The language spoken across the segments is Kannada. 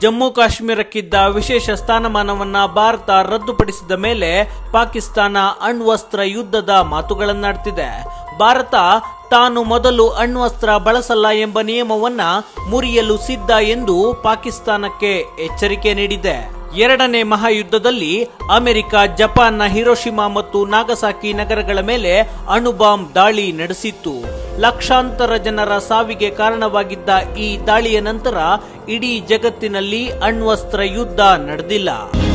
ಜಮ್ಮು ಕಾಶ್ಮೀರಕ್ಕಿದ್ದ ವಿಶೇಷ ಸ್ಥಾನಮಾನವನ್ನ ಭಾರತ ರದ್ದುಪಡಿಸಿದ ಮೇಲೆ ಪಾಕಿಸ್ತಾನ ಅಣ್ವಸ್ತ್ರ ಯುದ್ಧದ ಮಾತುಗಳನ್ನಾಡ್ತಿದೆ ಭಾರತ ತಾನು ಮೊದಲು ಅಣ್ವಸ್ತ್ರ ಬಳಸಲ್ಲ ಎಂಬ ನಿಯಮವನ್ನ ಮುರಿಯಲು ಸಿದ್ಧ ಎಂದು ಪಾಕಿಸ್ತಾನಕ್ಕೆ ಎಚ್ಚರಿಕೆ ನೀಡಿದೆ ಎರಡನೇ ಮಹಾಯುದ್ಧದಲ್ಲಿ ಅಮೆರಿಕ ಜಪಾನ್ನ ಹಿರೋಶಿಮಾ ಮತ್ತು ನಾಗಸಾಕಿ ನಗರಗಳ ಮೇಲೆ ಅಣುಬಾಂಬ್ ದಾಳಿ ನಡೆಸಿತ್ತು ಲಕ್ಷಾಂತರ ಜನರ ಸಾವಿಗೆ ಕಾರಣವಾಗಿದ್ದ ಈ ದಾಳಿಯ ನಂತರ ಇಡೀ ಜಗತ್ತಿನಲ್ಲಿ ಅಣ್ವಸ್ತ್ರ ಯುದ್ಧ ನಡೆದಿಲ್ಲ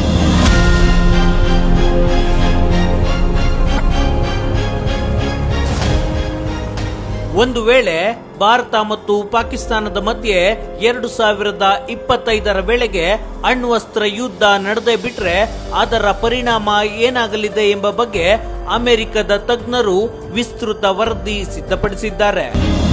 ಒಂದು ವೇಳೆ ಭಾರತ ಮತ್ತು ಪಾಕಿಸ್ತಾನದ ಮಧ್ಯೆ ಎರಡು ಸಾವಿರದ ಇಪ್ಪತ್ತೈದರ ವೇಳೆಗೆ ಅಣ್ವಸ್ತ್ರ ಯುದ್ಧ ನಡೆದೇ ಬಿಟ್ರೆ ಅದರ ಪರಿಣಾಮ ಏನಾಗಲಿದೆ ಎಂಬ ಬಗ್ಗೆ ಅಮೆರಿಕದ ತಜ್ಞರು ವಿಸ್ತೃತ ವರದಿ ಸಿದ್ಧಪಡಿಸಿದ್ದಾರೆ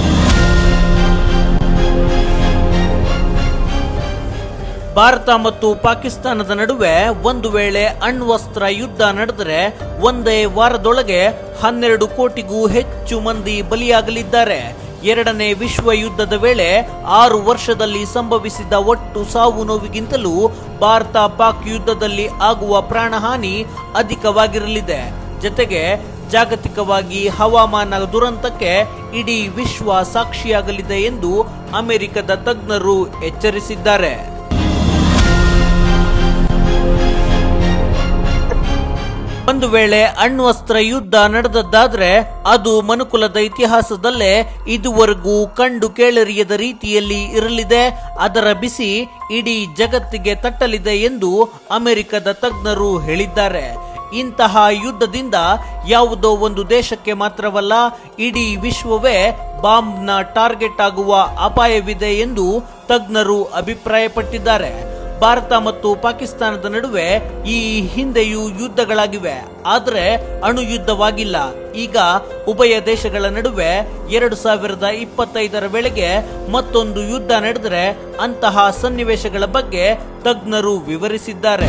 ಭಾರತ ಮತ್ತು ಪಾಕಿಸ್ತಾನದ ನಡುವೆ ಒಂದು ವೇಳೆ ಅಣ್ವಸ್ತ್ರ ಯುದ್ಧ ನಡೆದರೆ ಒಂದೇ ವಾರದೊಳಗೆ ಹನ್ನೆರಡು ಕೋಟಿಗೂ ಹೆಚ್ಚು ಮಂದಿ ಬಲಿಯಾಗಲಿದ್ದಾರೆ ಎರಡನೇ ವಿಶ್ವ ಯುದ್ಧದ ವೇಳೆ ಆರು ವರ್ಷದಲ್ಲಿ ಸಂಭವಿಸಿದ ಒಟ್ಟು ಸಾವು ನೋವಿಗಿಂತಲೂ ಭಾರತ ಪಾಕ್ ಯುದ್ಧದಲ್ಲಿ ಆಗುವ ಪ್ರಾಣಹಾನಿ ಅಧಿಕವಾಗಿರಲಿದೆ ಜತೆಗೆ ಜಾಗತಿಕವಾಗಿ ಹವಾಮಾನ ದುರಂತಕ್ಕೆ ಇಡೀ ವಿಶ್ವ ಸಾಕ್ಷಿಯಾಗಲಿದೆ ಎಂದು ಅಮೆರಿಕದ ತಜ್ಞರು ಎಚ್ಚರಿಸಿದ್ದಾರೆ ಒಂದು ವೇಳೆ ಅಣ್ವಸ್ತ್ರ ಯುದ್ಧ ನಡೆದದ್ದಾದ್ರೆ ಅದು ಮನುಕುಲದ ಇತಿಹಾಸದಲ್ಲೇ ಇದುವರೆಗೂ ಕಂಡು ಕೇಳರಿಯದ ರೀತಿಯಲ್ಲಿ ಇರಲಿದೆ ಅದರ ಬಿಸಿ ಇಡೀ ಜಗತ್ತಿಗೆ ತಟ್ಟಲಿದೆ ಎಂದು ಅಮೆರಿಕದ ತಜ್ಞರು ಹೇಳಿದ್ದಾರೆ ಇಂತಹ ಯುದ್ಧದಿಂದ ಯಾವುದೋ ಒಂದು ದೇಶಕ್ಕೆ ಮಾತ್ರವಲ್ಲ ಇಡೀ ವಿಶ್ವವೇ ಬಾಂಬ್ನ ಟಾರ್ಗೆಟ್ ಆಗುವ ಅಪಾಯವಿದೆ ಎಂದು ತಜ್ಞರು ಅಭಿಪ್ರಾಯಪಟ್ಟಿದ್ದಾರೆ ಭಾರತ ಮತ್ತು ಪಾಕಿಸ್ತಾನದ ನಡುವೆ ಈ ಹಿಂದೆಯೂ ಯುದ್ಧಗಳಾಗಿವೆ ಆದರೆ ಅಣು ಯುದ್ಧವಾಗಿಲ್ಲ ಈಗ ಉಭಯ ದೇಶಗಳ ನಡುವೆ ಎರಡು ಸಾವಿರದ ಇಪ್ಪತ್ತೈದರ ವೇಳೆಗೆ ಮತ್ತೊಂದು ಯುದ್ಧ ನಡೆದರೆ ಅಂತಹ ಸನ್ನಿವೇಶಗಳ ಬಗ್ಗೆ ತಜ್ಞರು ವಿವರಿಸಿದ್ದಾರೆ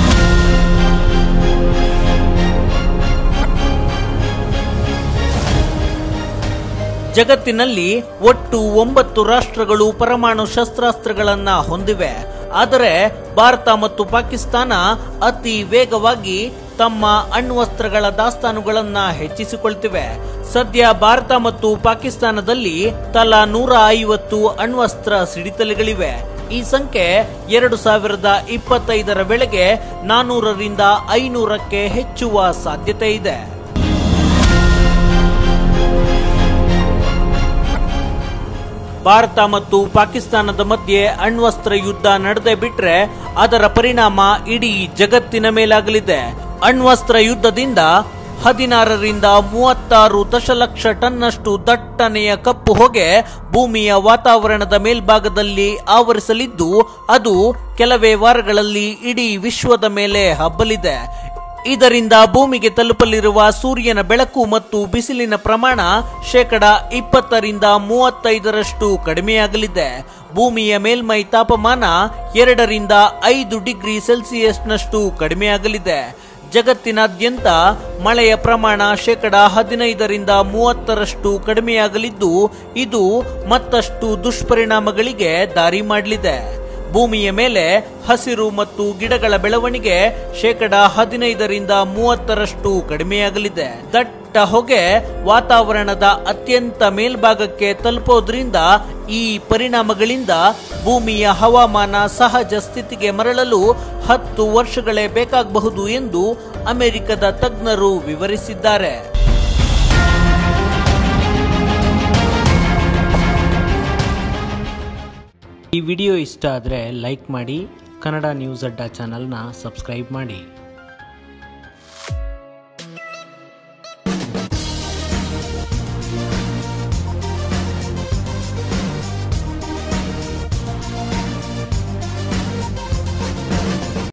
ಜಗತ್ತಿನಲ್ಲಿ ಒಟ್ಟು ಒಂಬತ್ತು ರಾಷ್ಟ್ರಗಳು ಪರಮಾಣು ಶಸ್ತ್ರಾಸ್ತ್ರಗಳನ್ನ ಹೊಂದಿವೆ ಆದರೆ ಭಾರತ ಮತ್ತು ಪಾಕಿಸ್ತಾನ ಅತಿ ವೇಗವಾಗಿ ತಮ್ಮ ಅಣ್ವಸ್ತ್ರಗಳ ದಾಸ್ತಾನುಗಳನ್ನ ಹೆಚ್ಚಿಸಿಕೊಳ್ತಿವೆ ಸದ್ಯ ಭಾರತ ಮತ್ತು ಪಾಕಿಸ್ತಾನದಲ್ಲಿ ತಲಾ ನೂರ ಐವತ್ತು ಅಣ್ವಸ್ತ್ರ ಸಿಡಿತಲೆಗಳಿವೆ ಈ ಸಂಖ್ಯೆ ಎರಡು ಸಾವಿರದ ಇಪ್ಪತ್ತೈದರ ವೇಳೆಗೆ ನಾನೂರರಿಂದ ಐನೂರಕ್ಕೆ ಹೆಚ್ಚುವ ಸಾಧ್ಯತೆ ಇದೆ ಭಾರತ ಮತ್ತು ಪಾಕಿಸ್ತಾನದ ಮಧ್ಯೆ ಅಣ್ವಸ್ತ್ರ ಯುದ್ಧ ನಡೆದೇ ಬಿಟ್ರೆ ಅದರ ಪರಿಣಾಮ ಇಡೀ ಜಗತ್ತಿನ ಮೇಲಾಗಲಿದೆ ಅಣ್ವಸ್ತ್ರ ಯುದ್ಧದಿಂದ ಹದಿನಾರರಿಂದ ಮೂವತ್ತಾರು ದಶಲಕ್ಷ ಟನ್ನಷ್ಟು ದಟ್ಟನೆಯ ಕಪ್ಪು ಹೊಗೆ ಭೂಮಿಯ ವಾತಾವರಣದ ಮೇಲ್ಭಾಗದಲ್ಲಿ ಆವರಿಸಲಿದ್ದು ಅದು ಕೆಲವೇ ವಾರಗಳಲ್ಲಿ ಇಡೀ ವಿಶ್ವದ ಮೇಲೆ ಹಬ್ಬಲಿದೆ ಇದರಿಂದ ಭೂಮಿಗೆ ತಲುಪಲಿರುವ ಸೂರ್ಯನ ಬೆಳಕು ಮತ್ತು ಬಿಸಿಲಿನ ಪ್ರಮಾಣ ಶೇಕಡ ಇಪ್ಪತ್ತರಿಂದ ಮೂವತ್ತೈದರಷ್ಟು ಕಡಿಮೆಯಾಗಲಿದೆ ಭೂಮಿಯ ಮೇಲ್ಮೈ ತಾಪಮಾನ ಎರಡರಿಂದ ಐದು ಡಿಗ್ರಿ ಸೆಲ್ಸಿಯಸ್ನಷ್ಟು ಕಡಿಮೆಯಾಗಲಿದೆ ಜಗತ್ತಿನಾದ್ಯಂತ ಮಳೆಯ ಪ್ರಮಾಣ ಶೇಕಡ ಹದಿನೈದರಿಂದ ಮೂವತ್ತರಷ್ಟು ಕಡಿಮೆಯಾಗಲಿದ್ದು ಇದು ಮತ್ತಷ್ಟು ದುಷ್ಪರಿಣಾಮಗಳಿಗೆ ದಾರಿ ಮಾಡಲಿದೆ ಭೂಮಿಯ ಮೇಲೆ ಹಸಿರು ಮತ್ತು ಗಿಡಗಳ ಬೆಳವಣಿಗೆ ಶೇಕಡ ಹದಿನೈದರಿಂದ ಮೂವತ್ತರಷ್ಟು ಕಡಿಮೆಯಾಗಲಿದೆ ದಟ್ಟ ಹೊಗೆ ವಾತಾವರಣದ ಅತ್ಯಂತ ಮೇಲ್ಭಾಗಕ್ಕೆ ತಲುಪೋದ್ರಿಂದ ಈ ಪರಿಣಾಮಗಳಿಂದ ಭೂಮಿಯ ಹವಾಮಾನ ಸಹಜ ಸ್ಥಿತಿಗೆ ಮರಳಲು ಹತ್ತು ವರ್ಷಗಳೇ ಬೇಕಾಗಬಹುದು ಎಂದು ಅಮೆರಿಕದ ತಜ್ಞರು ವಿವರಿಸಿದ್ದಾರೆ ಈ ವಿಡಿಯೋ ಇಷ್ಟ ಆದರೆ ಲೈಕ್ ಮಾಡಿ ಕನ್ನಡ ನ್ಯೂಸ್ ಅಡ್ಡ ಚಾನಲ್ನ ಸಬ್ಸ್ಕ್ರೈಬ್ ಮಾಡಿ